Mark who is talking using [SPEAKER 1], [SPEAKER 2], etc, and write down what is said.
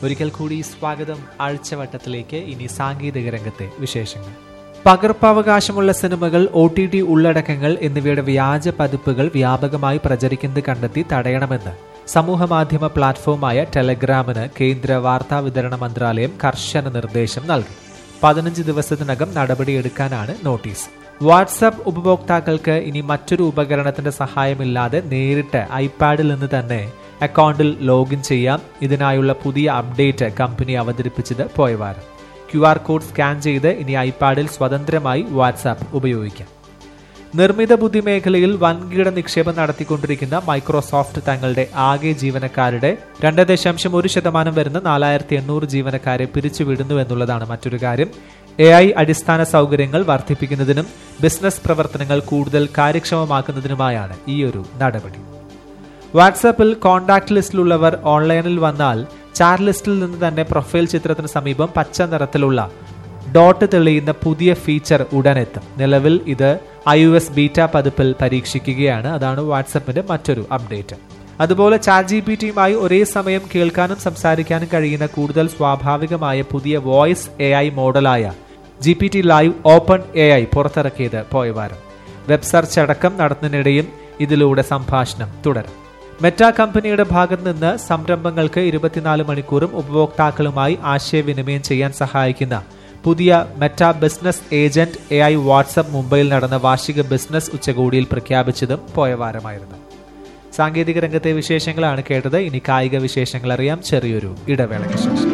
[SPEAKER 1] ഒരിക്കൽ കൂടി സ്വാഗതം ആഴ്ചവട്ടത്തിലേക്ക് ഇനി സാങ്കേതിക രംഗത്തെ വിശേഷങ്ങൾ പകർപ്പവകാശമുള്ള സിനിമകൾ ഒ ടി ടി ഉള്ളടക്കങ്ങൾ എന്നിവയുടെ വ്യാജ പതിപ്പുകൾ വ്യാപകമായി പ്രചരിക്കുന്നത് കണ്ടെത്തി തടയണമെന്ന് സമൂഹമാധ്യമ പ്ലാറ്റ്ഫോമായ ടെലഗ്രാമിന് കേന്ദ്ര വാർത്താ വിതരണ മന്ത്രാലയം കർശന നിർദ്ദേശം നൽകി പതിനഞ്ച് ദിവസത്തിനകം നടപടിയെടുക്കാനാണ് നോട്ടീസ് വാട്സാപ്പ് ഉപഭോക്താക്കൾക്ക് ഇനി മറ്റൊരു ഉപകരണത്തിന്റെ സഹായമില്ലാതെ നേരിട്ട് ഐപാഡിൽ നിന്ന് തന്നെ അക്കൗണ്ടിൽ ലോഗിൻ ചെയ്യാം ഇതിനായുള്ള പുതിയ അപ്ഡേറ്റ് കമ്പനി അവതരിപ്പിച്ചത് പോയ വാരം ക്യു ആർ കോഡ് സ്കാൻ ചെയ്ത് ഇനി ഐപാഡിൽ സ്വതന്ത്രമായി വാട്സാപ്പ് ഉപയോഗിക്കാം നിർമ്മിത ബുദ്ധി മേഖലയിൽ വൻകിട നിക്ഷേപം നടത്തിക്കൊണ്ടിരിക്കുന്ന മൈക്രോസോഫ്റ്റ് തങ്ങളുടെ ആകെ ജീവനക്കാരുടെ രണ്ട് ദശാംശം ഒരു ശതമാനം വരുന്ന നാലായിരത്തി എണ്ണൂറ് ജീവനക്കാരെ പിരിച്ചുവിടുന്നു എന്നുള്ളതാണ് മറ്റൊരു കാര്യം എ ഐ അടിസ്ഥാന സൗകര്യങ്ങൾ വർദ്ധിപ്പിക്കുന്നതിനും ബിസിനസ് പ്രവർത്തനങ്ങൾ കൂടുതൽ കാര്യക്ഷമമാക്കുന്നതിനുമായാണ് ഈ ഒരു നടപടി വാട്സാപ്പിൽ കോൺടാക്ട് ലിസ്റ്റിലുള്ളവർ ഓൺലൈനിൽ വന്നാൽ ചാറ്റ് ലിസ്റ്റിൽ നിന്ന് തന്നെ പ്രൊഫൈൽ ചിത്രത്തിന് സമീപം പച്ച നിറത്തിലുള്ള ഡോട്ട് തെളിയുന്ന പുതിയ ഫീച്ചർ ഉടനെത്തും നിലവിൽ ഇത് ഐ യു എസ് ബീറ്റ പതിപ്പിൽ പരീക്ഷിക്കുകയാണ് അതാണ് വാട്സപ്പിന്റെ മറ്റൊരു അപ്ഡേറ്റ് അതുപോലെ ചാറ്റ് ജി പി ടിയുമായി ഒരേ സമയം കേൾക്കാനും സംസാരിക്കാനും കഴിയുന്ന കൂടുതൽ സ്വാഭാവികമായ പുതിയ വോയിസ് എ ഐ മോഡലായ G P T live open A I പുറത്തിറക്കിയത് പോയ വാരം വെബ് സെർച്ച് അടക്കം നടത്തുന്നതിനിടെയും ഇതിലൂടെ സംഭാഷണം തുടരും മെറ്റ കമ്പനിയുടെ ഭാഗത്ത് നിന്ന് സംരംഭങ്ങൾക്ക് ഇരുപത്തിനാല് മണിക്കൂറും ഉപഭോക്താക്കളുമായി ആശയവിനിമയം ചെയ്യാൻ സഹായിക്കുന്ന പുതിയ Meta business agent A I WhatsApp മുംബൈയിൽ നടന്ന വാർഷിക ബിസിനസ് ഉച്ചകോടിയിൽ പ്രഖ്യാപിച്ചതും പോയ വാരമായിരുന്നു സാങ്കേതിക രംഗത്തെ വിശേഷങ്ങളാണ് കേട്ടത് ഇനി കായിക വിശേഷങ്ങൾ അറിയാം ചെറിയൊരു ഇടവേളയ്ക്ക് ശേഷം